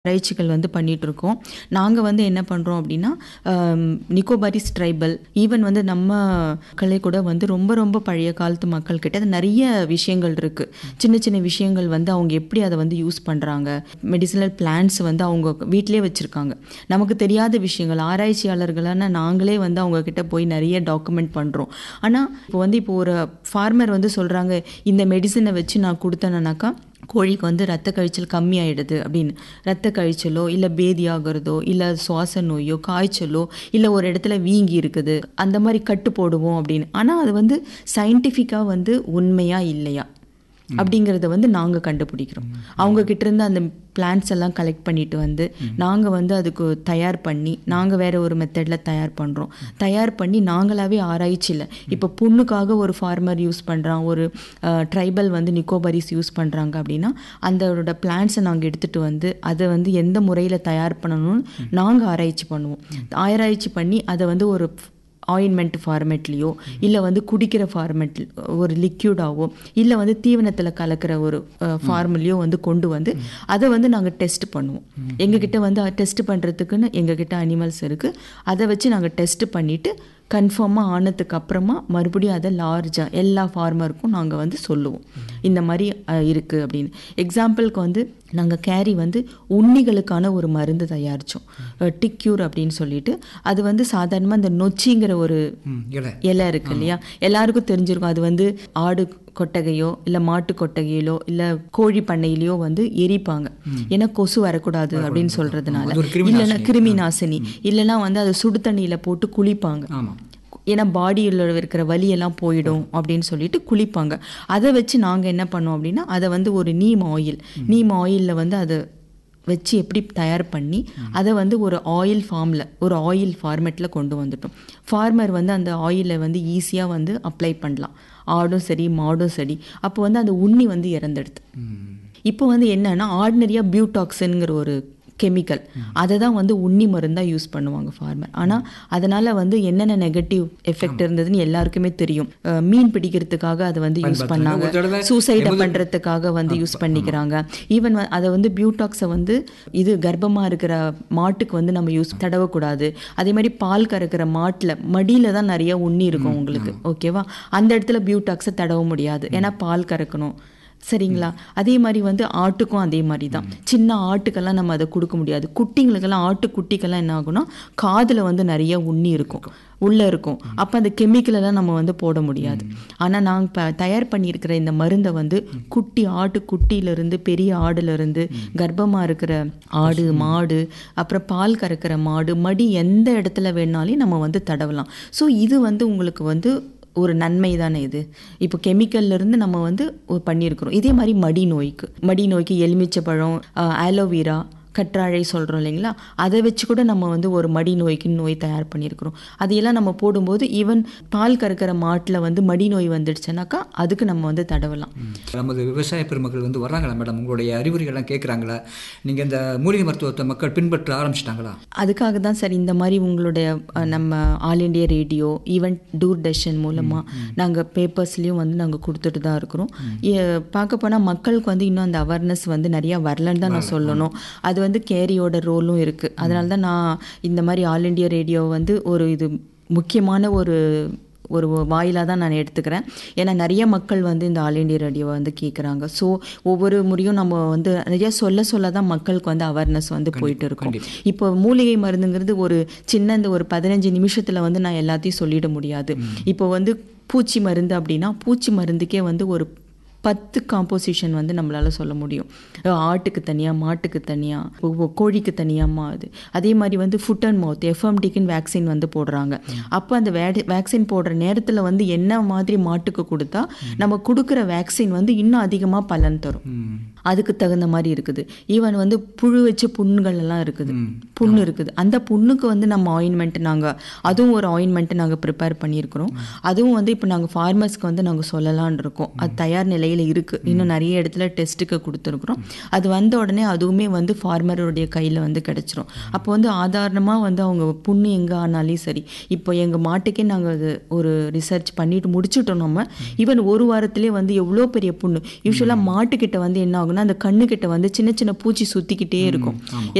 ஆராய்ச்சிகள் வந்து பண்ணிகிட்ருக்கோம் நாங்கள் வந்து என்ன பண்ணுறோம் அப்படின்னா ஆம், நிக்கோபாரிஸ் ட்ரைபல் ஈவன் வந்து நம்ம மக்களே கூட வந்து ரொம்ப ரொம்ப பழைய காலத்து மக்கள்கிட்ட அது நிறைய விஷயங்கள் இருக்குது சின்ன சின்ன விஷயங்கள் வந்து அவங்க எப்படி அதை வந்து யூஸ் பண்ணுறாங்க மெடிசினல் பிளான்ஸ் வந்து அவங்க வீட்டிலே வச்சுருக்காங்க நமக்கு தெரியாத விஷயங்கள் ஆராய்ச்சியாளர்களான நாங்களே வந்து அவங்க கிட்ட போய் நிறைய டாக்குமெண்ட் பண்ணுறோம் ஆனால் இப்போ வந்து இப்போ ஒரு ஃபார்மர் வந்து சொல்கிறாங்க இந்த மெடிசனை வச்சு நான் கொடுத்தேனாக்கா கோழிக்கு வந்து ரத்த கழிச்சல் கம்மியாயிடுது அப்படின்னு ரத்த கழிச்சலோ இல்லை பேதி ஆகிறதோ இல்லை சுவாச நோயோ காய்ச்சலோ இல்லை ஒரு இடத்துல வீங்கி இருக்குது அந்த மாதிரி கட்டு போடுவோம் அப்படின்னு ஆனால் அது வந்து சயின்டிஃபிக்காக வந்து உண்மையா இல்லையா அப்படிங்கிறத வந்து நாங்கள் கண்டுபிடிக்கிறோம் அவங்க கிட்ட இருந்து அந்த பிளான்ஸ் எல்லாம் கலெக்ட் பண்ணிட்டு வந்து நாங்கள் வந்து அதுக்கு தயார் பண்ணி நாங்கள் வேற ஒரு மெத்தடில் தயார் பண்ணுறோம் தயார் பண்ணி நாங்களாவே ஆராய்ச்சியில் இப்போ புண்ணுக்காக ஒரு ஃபார்மர் யூஸ் பண்ணுறான் ஒரு ட்ரைபல் வந்து நிக்கோபரிஸ் யூஸ் பண்ணுறாங்க அப்படின்னா அதோட பிளான்ஸை நாங்கள் எடுத்துகிட்டு வந்து அதை வந்து எந்த முறையில் தயார் பண்ணணும்னு நாங்கள் ஆராய்ச்சி பண்ணுவோம் ஆராய்ச்சி பண்ணி அதை வந்து ஒரு ஆயின்மெண்ட் ஃபார்மேட்லேயோ இல்லை வந்து குடிக்கிற ஃபார்மேட் ஒரு லிக்யூடாவோ இல்லை வந்து தீவனத்தில் கலக்கிற ஒரு ஃபார்முலையோ வந்து கொண்டு வந்து அதை வந்து நாங்கள் டெஸ்ட் பண்ணுவோம் எங்ககிட்ட வந்து டெஸ்ட் பண்ணுறதுக்குன்னு எங்ககிட்ட அனிமல்ஸ் இருக்குது அதை வச்சு நாங்கள் டெஸ்ட் பண்ணிவிட்டு கன்ஃபார்மாக ஆனதுக்கு அப்புறமா மறுபடியும் அதை லார்ஜாக எல்லா ஃபார்மருக்கும் நாங்கள் வந்து சொல்லுவோம் இந்த மாதிரி இருக்குது அப்படின்னு எக்ஸாம்பிளுக்கு வந்து நாங்கள் கேரி வந்து உண்ணிகளுக்கான ஒரு மருந்து தயாரித்தோம் டிக்யூர் அப்படின்னு சொல்லிட்டு அது வந்து சாதாரணமாக இந்த நொச்சிங்கிற ஒரு ம், இலை இலை இருக்கு இல்லையா எல்லாருக்கும் தெரிஞ்சிருக்கும் அது வந்து ஆடு கொட்டகையோ இல்லை மாட்டு கொட்டகையிலோ இல்லை கோழி பண்ணையிலையோ வந்து எரிப்பாங்க ஏன்னா கொசு வரக்கூடாது அப்படின்னு சொல்றதுனால அது ஒரு கிருமி இல்லைன்னா கிருமி நாசினி இல்லைன்னா வந்து அதை சுடு தண்ணியில போட்டு குளிப்பாங்க ஆமாம் ஏன்னா பாடியில் இருக்கிற வலியெல்லாம் போயிடும் அப்படின்னு சொல்லிட்டு குளிப்பாங்க அதை வச்சு நாங்கள் என்ன பண்ணோம் அப்படின்னா அதை வந்து ஒரு நீம் ஆயில் நீம் ஆயிலில் வந்து அதை வச்சு எப்படி தயார் பண்ணி அதை வந்து ஒரு ஆயில் ஃபார்மில் ஒரு ஆயில் ஃபார்மேட்டில் கொண்டு வந்துட்டோம் ஃபார்மர் வந்து அந்த ஆயிலை வந்து ஈஸியாக வந்து அப்ளை பண்ணலாம் ஆடும் சரி மாடும் சரி அப்போ வந்து அந்த உண்ணி வந்து இறந்துடுது ம். இப்போ வந்து என்னன்னா ஆர்டினரியாக பியூடாக்சின்ங்கிற ஒரு கெமிக்கல் அதை தான் வந்து உண்ணி மருந்தாக யூஸ் பண்ணுவாங்க ஃபார்மர் ஆனால் அதனால் வந்து என்னென்ன நெகட்டிவ் எஃபெக்ட் இருந்ததுன்னு எல்லாருக்குமே தெரியும் அஹ் மீன் பிடிக்கிறதுக்காக அதை வந்து யூஸ் பண்ணாங்க ஒரு தடவை சூசைடை பண்ணுறதுக்காக வந்து யூஸ் பண்ணிக்கிறாங்க ஈவன் அதை வந்து பியூட்டாக்ஸை வந்து இது கர்ப்பமாக இருக்கிற மாட்டுக்கு வந்து நம்ம யூஸ் தடவக்கூடாது அதே மாதிரி பால் கறக்கிற மாட்டில் மடியில் தான் நிறைய உண்ணி இருக்கும் உங்களுக்கு ஓகேவா அந்த இடத்துல பியூட்டாக்ஸை தடவ முடியாது ஏன்னா பால் கறக்கணும் சரிங்களா அதே மாதிரி வந்து ஆட்டுக்கும் அதே மாதிரி தான் சின்ன ஆட்டுக்கெல்லாம் நம்ம அதை கொடுக்க முடியாது குட்டிங்களுக்கெல்லாம் ஆட்டு குட்டிக்கெல்லாம் என்ன ஆகும்னா காதில் வந்து நிறைய உண்ணி இருக்கும் உள்ளே இருக்கும் அப்போ அந்த chemical எல்லாம் நம்ம வந்து போட முடியாது ஆனால் நாங்கள் இப்போ தயார் பண்ணியிருக்கிற இந்த மருந்தை வந்து குட்டி ஆட்டு குட்டியிலேருந்து பெரிய ஆடுலேருந்து கர்ப்பமாக இருக்கிற ஆடு மாடு அப்புறம் பால் கறக்கிற மாடு மடி எந்த இடத்துல வேணாலும் நம்ம வந்து தடவலாம் ஸோ இது வந்து உங்களுக்கு வந்து ஒரு நன்மை தானே இது இப்போ chemicalல இருந்து நம்ம வந்து ஒ- பண்ணியிருக்கிறோம் இதே மாதிரி மடி நோய்க்கு மடி நோய்க்கு எலுமிச்சை பழம் ஆலோவேரா கற்றாழை சொல்கிறோம் இல்லைங்களா அதை வச்சு கூட நம்ம வந்து ஒரு மடி நோய்க்கு நோய் தயார் பண்ணியிருக்கிறோம் அதையெல்லாம் நம்ம போடும்போது ஈவன் பால் கறக்கிற மாட்டில் வந்து மடி நோய் வந்துடுச்சுனாக்கா அதுக்கு நம்ம வந்து தடவலாம் ம். நமது விவசாய பெருமக்கள் வந்து வர்றாங்களா மேடம் உங்களுடைய அறிகுறிகள்லாம் கேட்குறாங்களா நீங்கள் இந்த மூலிகை மருத்துவத்தை மக்கள் பின்பற்ற ஆரம்பிச்சிட்டாங்களா அதுக்காக தான் சார் இந்த மாதிரி உங்களுடைய அஹ், நம்ம all India radio even Doordarshan மூலமாக நாங்கள் பேப்பர்ஸ்லேயும் வந்து நாங்கள் கொடுத்துட்டு தான் இருக்கிறோம் எ- பார்க்க போனால் மக்களுக்கு வந்து இன்னும் அந்த அவேர்னஸ் வந்து நிறையா வரலன்னு தான் நான் சொல்லணும் அது வந்து கேரியோட ரோலும் இருக்குது அதனால தான் நான் இந்த மாதிரி ஆல் இண்டியா ரேடியோ வந்து ஒரு இது முக்கியமான ஒரு ஒரு வாயிலாக தான் நான் எடுத்துக்கிறேன் ஏன்னா நிறைய மக்கள் வந்து இந்த ஆல் இண்டியா ரேடியோவை வந்து கேட்குறாங்க ஸோ ஒவ்வொரு முறையும் நம்ம வந்து நிறைய சொல்ல சொல்ல தான் மக்களுக்கு வந்து அவேர்னஸ் வந்து போயிட்டு இருக்கும் இப்போ மூலிகை மருந்துங்கிறது ஒரு சின்ன இந்த ஒரு பதினஞ்சு நிமிஷத்தில் வந்து நான் எல்லாத்தையும் சொல்லிட முடியாது இப்போ வந்து பூச்சி மருந்து அப்படின்னா பூச்சி மருந்துக்கே வந்து ஒரு பத்து காம்போசிஷன் வந்து நம்மளால சொல்ல முடியும் அஹ் ஆட்டுக்கு தனியாக மாட்டுக்கு தனியாக கோழிக்கு தனியாக அது அதே மாதிரி வந்து ஃபுட் அண்ட் மவுத் எஃப்எம்டிக்குன்னு வேக்சின் வந்து போடுறாங்க அப்போ அந்த வே வேக்சின் போடுற நேரத்தில் வந்து என்ன மாதிரி மாட்டுக்கு கொடுத்தா நம்ம கொடுக்குற வேக்சின் வந்து இன்னும் அதிகமாக பலன் தரும் ம். அதுக்கு தகுந்த மாதிரி இருக்குது ஈவன் வந்து புழு வச்ச புண்கள் எல்லாம் இருக்குது புண்ணு இருக்குது அந்த புண்ணுக்கு வந்து நம்ம ஆயின்மெண்ட் நாங்கள் அதுவும் ஒரு ஆயின்மெண்ட் நாங்கள் ப்ரிப்பேர் பண்ணியிருக்கிறோம் அதுவும் வந்து இப்போ நாங்கள் ஃபார்மர்ஸ்க்கு வந்து நாங்கள் சொல்லலான் இருக்கோம் அது தயார் நிலையில் இருக்குது இன்னும் நிறைய இடத்துல டெஸ்ட்டுக்கு கொடுத்துருக்குறோம் அது வந்த உடனே அதுவுமே வந்து ஃபார்மருடைய கையில் வந்து கிடச்சிரும் அப்போ வந்து ஆதாரணமாக வந்து அவங்க புண்ணு எங்கே ஆனாலும் சரி இப்போ எங்கள் மாட்டுக்கே நாங்கள் அது ஒரு ரிசர்ச் பண்ணிட்டு முடிச்சுட்டோம் நம்ம ஈவன் ஒரு வாரத்திலே வந்து எவ்வளோ பெரிய புண்ணு யூஸ்வலாக மாட்டுக்கிட்ட வந்து என்ன ஆகும்னா அந்த கண்ணுக்கிட்ட வந்து சின்ன சின்ன பூச்சி சுற்றிக்கிட்டே இருக்கும்